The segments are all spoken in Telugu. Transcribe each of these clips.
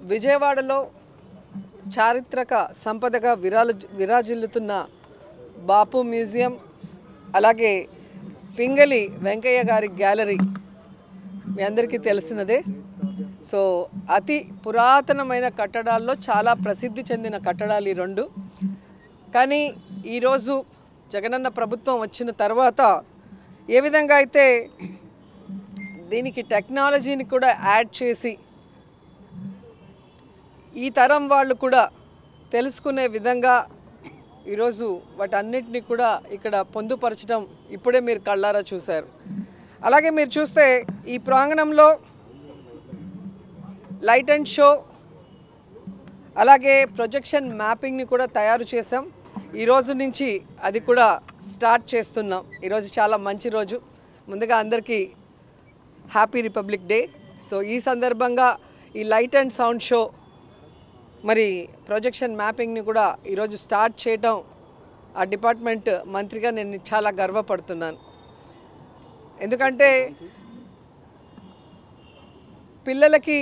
విజయవాడలో చారిత్రక సంపదగా విరాలు విరాజిల్లుతున్న బాపు మ్యూజియం అలాగే పింగళి వెంకయ్య గారి గ్యాలరీ మీ అందరికీ తెలిసినదే సో అతి పురాతనమైన కట్టడాల్లో చాలా ప్రసిద్ధి చెందిన కట్టడాలు ఈ రెండు కానీ ఈరోజు జగనన్న ప్రభుత్వం వచ్చిన తర్వాత ఏ విధంగా అయితే దీనికి టెక్నాలజీని కూడా యాడ్ చేసి ఈ తరం వాళ్ళు కూడా తెలుసుకునే విధంగా ఈరోజు వాటన్నిటిని కూడా ఇక్కడ పొందుపరచడం ఇప్పుడే మీరు కళ్ళారా చూశారు అలాగే మీరు చూస్తే ఈ ప్రాంగణంలో లైట్ అండ్ షో అలాగే ప్రొజెక్షన్ మ్యాపింగ్ని కూడా తయారు చేసాం ఈ రోజు నుంచి అది కూడా స్టార్ట్ చేస్తున్నాం ఈరోజు చాలా మంచి రోజు ముందుగా అందరికీ హ్యాపీ రిపబ్లిక్ డే సో ఈ సందర్భంగా ఈ లైట్ అండ్ సౌండ్ షో మరి ప్రొజెక్షన్ మ్యాపింగ్ని కూడా ఈరోజు స్టార్ట్ చేయటం ఆ డిపార్ట్మెంట్ మంత్రిగా నేను చాలా గర్వపడుతున్నాను ఎందుకంటే పిల్లలకి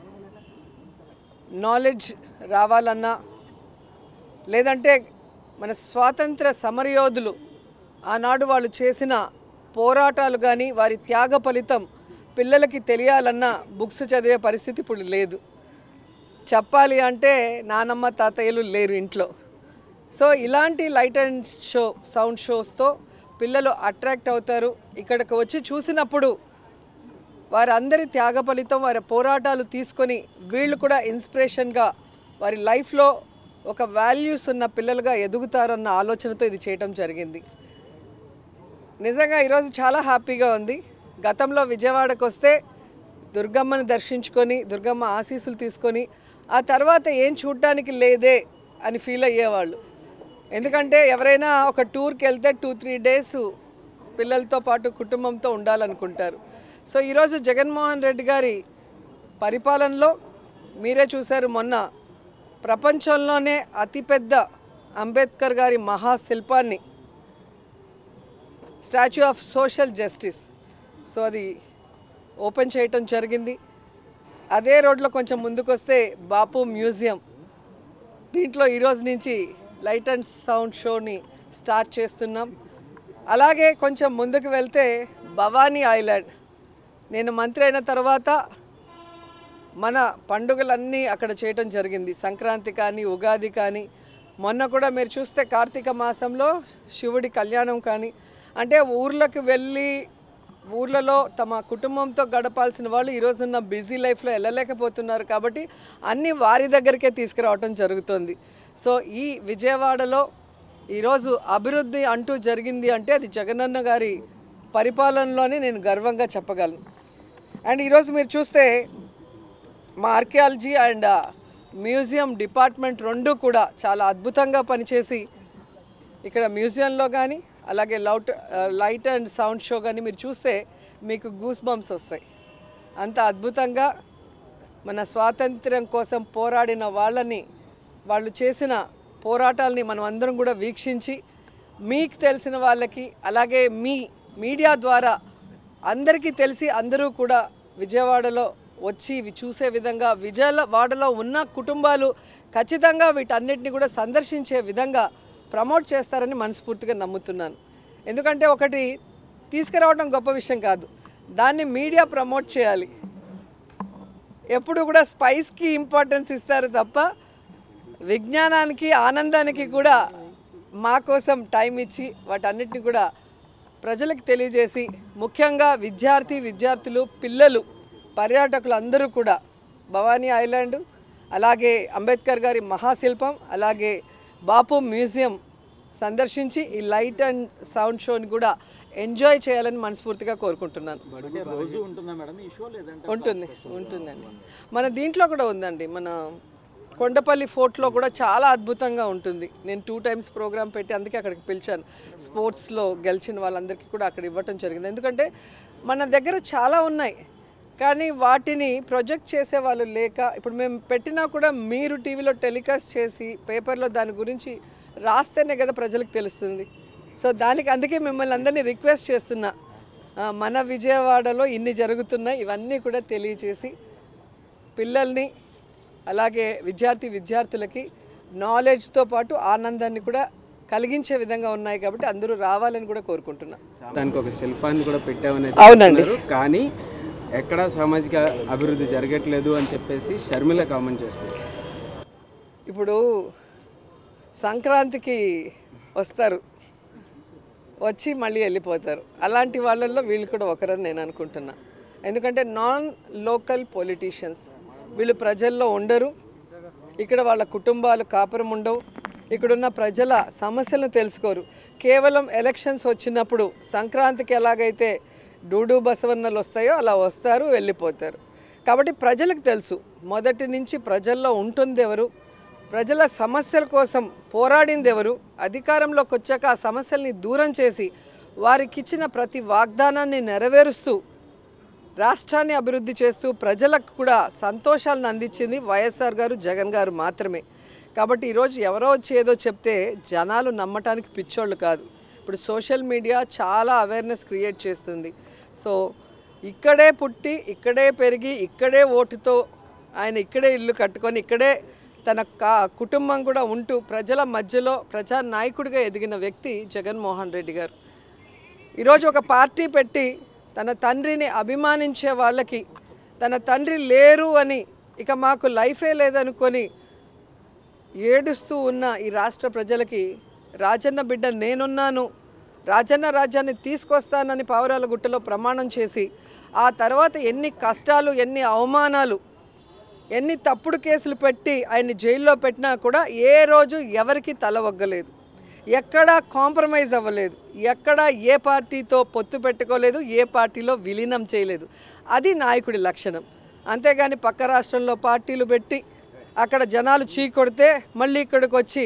నాలెడ్జ్ రావాలన్నా లేదంటే మన స్వాతంత్ర సమరయోధులు ఆనాడు వాళ్ళు చేసిన పోరాటాలు కానీ వారి త్యాగ ఫలితం పిల్లలకి తెలియాలన్నా బుక్స్ చదివే పరిస్థితి ఇప్పుడు లేదు చెప్పాలి అంటే నానమ్మ తాతయ్యలు లేరు ఇంట్లో సో ఇలాంటి లైట్ అండ్ షో సౌండ్ షోస్తో పిల్లలు అట్రాక్ట్ అవుతారు ఇక్కడికి వచ్చి చూసినప్పుడు వారందరి త్యాగ ఫలితం వారి పోరాటాలు తీసుకొని వీళ్ళు కూడా ఇన్స్పిరేషన్గా వారి లైఫ్లో ఒక వాల్యూస్ ఉన్న పిల్లలుగా ఎదుగుతారన్న ఆలోచనతో ఇది చేయటం జరిగింది నిజంగా ఈరోజు చాలా హ్యాపీగా ఉంది గతంలో విజయవాడకు వస్తే దుర్గమ్మని దర్శించుకొని దుర్గమ్మ ఆశీస్సులు తీసుకొని ఆ తర్వాత ఏం చూడటానికి లేదే అని ఫీల్ అయ్యేవాళ్ళు ఎందుకంటే ఎవరైనా ఒక టూర్కి వెళ్తే టూ త్రీ డేస్ పిల్లలతో పాటు కుటుంబంతో ఉండాలనుకుంటారు సో ఈరోజు జగన్మోహన్ రెడ్డి గారి పరిపాలనలో మీరే చూశారు మొన్న ప్రపంచంలోనే అతిపెద్ద అంబేద్కర్ గారి మహాశిల్పాన్ని statue of social justice so అది ఓపెన్ చేయటం జరిగింది అదే రోడ్లో కొంచెం ముందుకొస్తే బాపు మ్యూజియం దీంట్లో ఈరోజు నుంచి లైట్ అండ్ సౌండ్ షోని స్టార్ట్ చేస్తున్నాం అలాగే కొంచెం ముందుకు వెళ్తే భవానీ ఐలాండ్ నేను మంత్రి అయిన తర్వాత మన పండుగలన్నీ అక్కడ చేయటం జరిగింది సంక్రాంతి కానీ ఉగాది కానీ మొన్న కూడా మీరు చూస్తే కార్తీక మాసంలో శివుడి కళ్యాణం కానీ అంటే ఊర్లకు వెళ్ళి ఊర్లలో తమ కుటుంబంతో గడపాల్సిన వాళ్ళు ఈరోజున్న బిజీ లైఫ్లో వెళ్ళలేకపోతున్నారు కాబట్టి అన్నీ వారి దగ్గరికే తీసుకురావటం జరుగుతుంది సో ఈ విజయవాడలో ఈరోజు అభివృద్ధి అంటూ జరిగింది అంటే అది జగనన్న గారి పరిపాలనలోనే నేను గర్వంగా చెప్పగలను అండ్ ఈరోజు మీరు చూస్తే మా ఆర్కియాలజీ అండ్ మ్యూజియం డిపార్ట్మెంట్ రెండు కూడా చాలా అద్భుతంగా పనిచేసి ఇక్కడ మ్యూజియంలో కానీ అలాగే లౌట్ లైట్ అండ్ సౌండ్ షో కానీ మీరు చూస్తే మీకు గూస్ బంప్స్ వస్తాయి అంత అద్భుతంగా మన స్వాతంత్ర్యం కోసం పోరాడిన వాళ్ళని వాళ్ళు చేసిన పోరాటాలని మనం అందరం కూడా వీక్షించి మీకు తెలిసిన వాళ్ళకి అలాగే మీ మీడియా ద్వారా అందరికీ తెలిసి అందరూ కూడా విజయవాడలో వచ్చి ఇవి చూసే విధంగా విజయవాడలో ఉన్న కుటుంబాలు ఖచ్చితంగా వీటన్నిటిని కూడా సందర్శించే విధంగా ప్రమోట్ చేస్తారని మనస్ఫూర్తిగా నమ్ముతున్నాను ఎందుకంటే ఒకటి తీసుకురావడం గొప్ప విషయం కాదు దాన్ని మీడియా ప్రమోట్ చేయాలి ఎప్పుడు కూడా స్పైస్కి ఇంపార్టెన్స్ ఇస్తారు తప్ప విజ్ఞానానికి ఆనందానికి కూడా మా కోసం టైం ఇచ్చి వాటన్నిటిని కూడా ప్రజలకు తెలియజేసి ముఖ్యంగా విద్యార్థి విద్యార్థులు పిల్లలు పర్యాటకులు అందరూ కూడా భవానీ ఐలాండ్ అలాగే అంబేద్కర్ గారి మహాశిల్పం అలాగే బాపు మ్యూజియం సందర్శించి ఈ లైట్ అండ్ సౌండ్ షోని కూడా ఎంజాయ్ చేయాలని మనస్ఫూర్తిగా కోరుకుంటున్నాను అంటే రోజు ఉంటుందా మేడం ఈ షో లేదంటే ఉంటుంది ఉంటుందండి మన దీంట్లో కూడా ఉందండి మన కొండపల్లి ఫోర్ట్లో కూడా చాలా అద్భుతంగా ఉంటుంది నేను టూ టైమ్స్ ప్రోగ్రామ్ పెట్టి అందుకే అక్కడికి పిలిచాను స్పోర్ట్స్లో గెలిచిన వాళ్ళందరికీ కూడా అక్కడ ఇవ్వటం జరిగింది ఎందుకంటే మన దగ్గర చాలా ఉన్నాయి కానీ వాటిని ప్రొజెక్ట్ చేసే వాళ్ళు లేక ఇప్పుడు మేము పెట్టినా కూడా మీరు టీవీలో టెలికాస్ట్ చేసి పేపర్లో దాని గురించి రాస్తేనే కదా ప్రజలకు తెలుస్తుంది సో దానికి అందుకే మిమ్మల్ని అందరినీ రిక్వెస్ట్ చేస్తున్నా ఆ, మన విజయవాడలో ఇన్ని జరుగుతున్నాయి ఇవన్నీ కూడా తెలియచేసి పిల్లల్ని అలాగే విద్యార్థి విద్యార్థులకి నాలెడ్జ్తో పాటు ఆనందాన్ని కూడా కలిగించే విధంగా ఉన్నాయి కాబట్టి అందరూ రావాలని కూడా కోరుకుంటున్నాను దానికి ఒక శిల్పాన్ని కూడా పెట్టామని అవునండి. చెప్తున్నారు. కానీ ఎక్కడా సామాజిక అభివృద్ధి జరగట్లేదు అని చెప్పేసి షర్మిల కామెంట్ చేస్తారు ఇప్పుడు సంక్రాంతికి వస్తారు వచ్చి మళ్ళీ వెళ్ళిపోతారు అలాంటి వాళ్ళల్లో వీళ్ళు కూడా ఒకరని నేను అనుకుంటున్నా ఎందుకంటే నాన్ లోకల్ పొలిటీషియన్స్ వీళ్ళు ప్రజల్లో ఉండరు ఇక్కడ వాళ్ళ కుటుంబాలు కాపురం ఉండవు ఇక్కడున్న ప్రజల సమస్యలను తెలుసుకోరు కేవలం ఎలక్షన్స్ వచ్చినప్పుడు సంక్రాంతికి ఎలాగైతే డూడు బసవన్నలు వస్తాయో అలా వస్తారు వెళ్ళిపోతారు కాబట్టి ప్రజలకు తెలుసు మొదటి నుంచి ప్రజల్లో ఉంటుంది ఎవరు ప్రజల సమస్యల కోసం పోరాడింది ఎవరు అధికారంలోకి వచ్చాక ఆ సమస్యల్ని దూరం చేసి వారికి ఇచ్చిన ప్రతి వాగ్దానాన్ని నెరవేరుస్తూ రాష్ట్రాన్ని అభివృద్ధి చేస్తూ ప్రజలకు కూడా సంతోషాలను అందించింది వైఎస్ఆర్ గారు జగన్ గారు మాత్రమే కాబట్టి ఈరోజు ఎవరో వచ్చి ఏదో చెప్తే జనాలు నమ్మటానికి పిచ్చోళ్ళు కాదు ఇప్పుడు సోషల్ మీడియా చాలా అవేర్నెస్ క్రియేట్ చేస్తుంది సో ఇక్కడే పుట్టి ఇక్కడే పెరిగి ఇక్కడే ఓటుతో ఆయన ఇక్కడే ఇల్లు కట్టుకొని ఇక్కడే తన కా కుటుంబం కూడా ఉంటూ ప్రజల మధ్యలో ప్రజా నాయకుడిగా ఎదిగిన వ్యక్తి జగన్మోహన్ రెడ్డి గారు ఈరోజు ఒక పార్టీ పెట్టి తన తండ్రిని అభిమానించే వాళ్ళకి తన తండ్రి లేరు అని ఇక మాకు లైఫే లేదనుకొని ఏడుస్తూ ఉన్న ఈ రాష్ట్ర ప్రజలకి రాజన్న బిడ్డ నేనున్నాను రాజన్న రాజ్యాన్ని తీసుకొస్తానని పావురాల గుట్టలో ప్రమాణం చేసి ఆ తర్వాత ఎన్ని కష్టాలు ఎన్ని అవమానాలు ఎన్ని తప్పుడు కేసులు పెట్టి ఆయన్ని జైల్లో పెట్టినా కూడా ఏ రోజు ఎవరికి తల ఒగ్గలేదు ఎక్కడా కాంప్రమైజ్ అవ్వలేదు ఎక్కడా ఏ పార్టీతో పొత్తు పెట్టుకోలేదు ఏ పార్టీలో విలీనం చేయలేదు అది నాయకుడి లక్షణం అంతేగాని పక్క రాష్ట్రంలో పార్టీలు పెట్టి అక్కడ జనాలు చీకొడితే మళ్ళీ ఇక్కడికి వచ్చి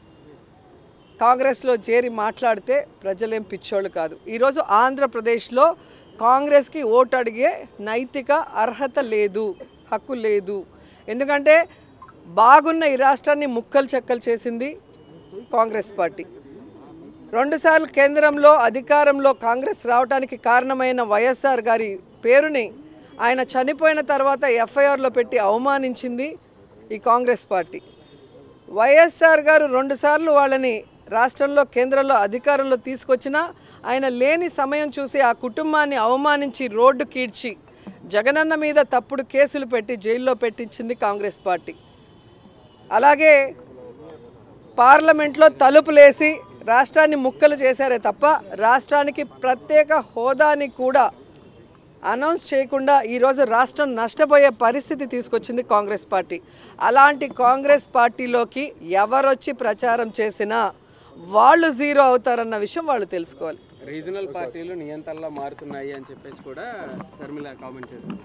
కాంగ్రెస్లో చేరి మాట్లాడితే ప్రజలేం పిచ్చోళ్ళు కాదు ఈరోజు ఆంధ్రప్రదేశ్లో కాంగ్రెస్కి ఓటు అడిగే నైతిక అర్హత లేదు హక్కు లేదు ఎందుకంటే బాగున్న ఈ రాష్ట్రాన్ని ముక్కలు చెక్కలు చేసింది కాంగ్రెస్ పార్టీ రెండుసార్లు కేంద్రంలో అధికారంలో కాంగ్రెస్ రావడానికి కారణమైన వైఎస్ఆర్ గారి పేరుని ఆయన చనిపోయిన తర్వాత ఎఫ్ఐఆర్లో పెట్టి అవమానించింది ఈ కాంగ్రెస్ పార్టీ వైఎస్ఆర్ గారు రెండుసార్లు వాళ్ళని రాష్ట్రంలో కేంద్రంలో అధికారంలో తీసుకొచ్చినా ఆయన లేని సమయం చూసి ఆ కుటుంబాన్ని అవమానించి రోడ్డు కీడ్చి జగనన్న మీద తప్పుడు కేసులు పెట్టి జైల్లో పెట్టించింది కాంగ్రెస్ పార్టీ అలాగే పార్లమెంట్లో తలుపులేసి రాష్ట్రాన్ని ముక్కలు చేశారే తప్ప రాష్ట్రానికి ప్రత్యేక హోదాని కూడా అనౌన్స్ చేయకుండా ఈరోజు రాష్ట్రం నష్టపోయే పరిస్థితి తీసుకొచ్చింది కాంగ్రెస్ పార్టీ అలాంటి కాంగ్రెస్ పార్టీలోకి ఎవరొచ్చి ప్రచారం చేసినా వాళ్ళు జీరో అవుతారన్న విషయం వాళ్ళు తెలుసుకోవాలి రీజనల్ పార్టీలు నియంత్రణలో మారుతున్నాయి అని చెప్పేసి కూడా షర్మిల కామెంట్ చేస్తారు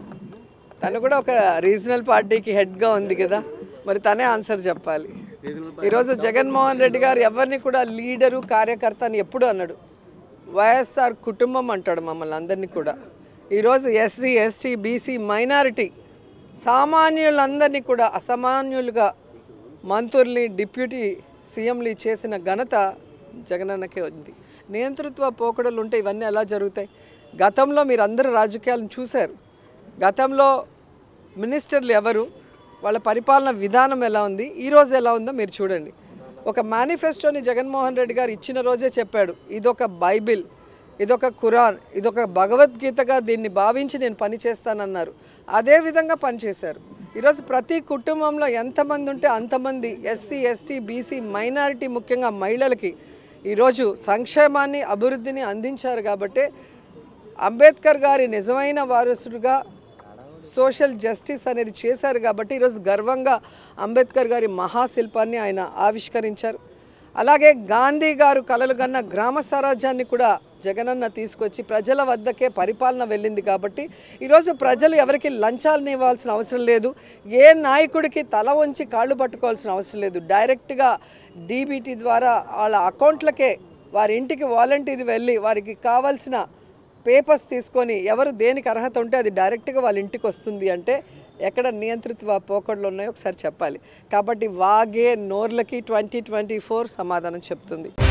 తను కూడా ఒక రీజనల్ పార్టీకి హెడ్గా ఉంది కదా మరి తనే ఆన్సర్ చెప్పాలి రీజనల్ ఈరోజు జగన్మోహన్ రెడ్డి గారు ఎవరిని కూడా లీడరు కార్యకర్త అని ఎప్పుడు అన్నాడు వైఎస్ఆర్ కుటుంబం అంటాడు మమ్మల్ని అందరినీ కూడా ఈరోజు ఎస్సీ ఎస్టీ బీసీ మైనారిటీ సామాన్యులందరినీ కూడా అసామాన్యులుగా మంత్రుల్ని డిప్యూటీ సీఎంలు చేసిన ఘనత జగనన్నకే ఉంది నియంతృత్వ పోకడలు ఉంటే ఇవన్నీ ఎలా జరుగుతాయి గతంలో మీరు అందరూ రాజకీయాలను చూశారు గతంలో మినిస్టర్లు ఎవరు వాళ్ళ పరిపాలన విధానం ఎలా ఉంది ఈ రోజు ఎలా ఉందో మీరు చూడండి ఒక మేనిఫెస్టోని జగన్మోహన్ రెడ్డి గారు ఇచ్చిన రోజే చెప్పాడు ఇదొక బైబిల్ ఇదొక ఖురాన్ ఇదొక భగవద్గీతగా దీన్ని భావించి నేను పని చేస్తానన్నారు అదే విధంగా పనిచేశారు ఈరోజు ప్రతి కుటుంబంలో ఎంతమంది ఉంటే అంతమంది ఎస్సీ ఎస్టీ బీసీ మైనారిటీ ముఖ్యంగా మహిళలకి ఈరోజు సంక్షేమాన్ని అభివృద్ధిని అందించారు కాబట్టి అంబేద్కర్ గారి నిజమైన వారసుడుగా సోషల్ జస్టిస్ అనేది చేశారు కాబట్టి ఈరోజు గర్వంగా అంబేద్కర్ గారి మహాశిల్పాన్ని ఆయన ఆవిష్కరించారు అలాగే గాంధీ గారు కలలు కన్న గ్రామ స్వరాజ్యాన్ని కూడా జగనన్న తీసుకొచ్చి ప్రజల వద్దకే పరిపాలన వెళ్ళింది కాబట్టి ఈరోజు ప్రజలు ఎవరికి లంచాలను ఇవ్వాల్సిన అవసరం లేదు ఏ నాయకుడికి తల వంచి కాళ్ళు పట్టుకోవాల్సిన అవసరం లేదు డైరెక్ట్గా డీబీటీ ద్వారా వాళ్ళ అకౌంట్లకే వారి ఇంటికి వాలంటీర్ వెళ్ళి వారికి కావాల్సిన పేపర్స్ తీసుకొని ఎవరు దేనికి అర్హత ఉంటే అది డైరెక్ట్గా వాళ్ళ ఇంటికి వస్తుంది అంటే ఎక్కడ నియంత్రిత పోకడలు ఉన్నాయో ఒకసారి చెప్పాలి కాబట్టి వాగే నోర్లకి ట్వంటీ ట్వంటీ ఫోర్ సమాధానం చెప్తుంది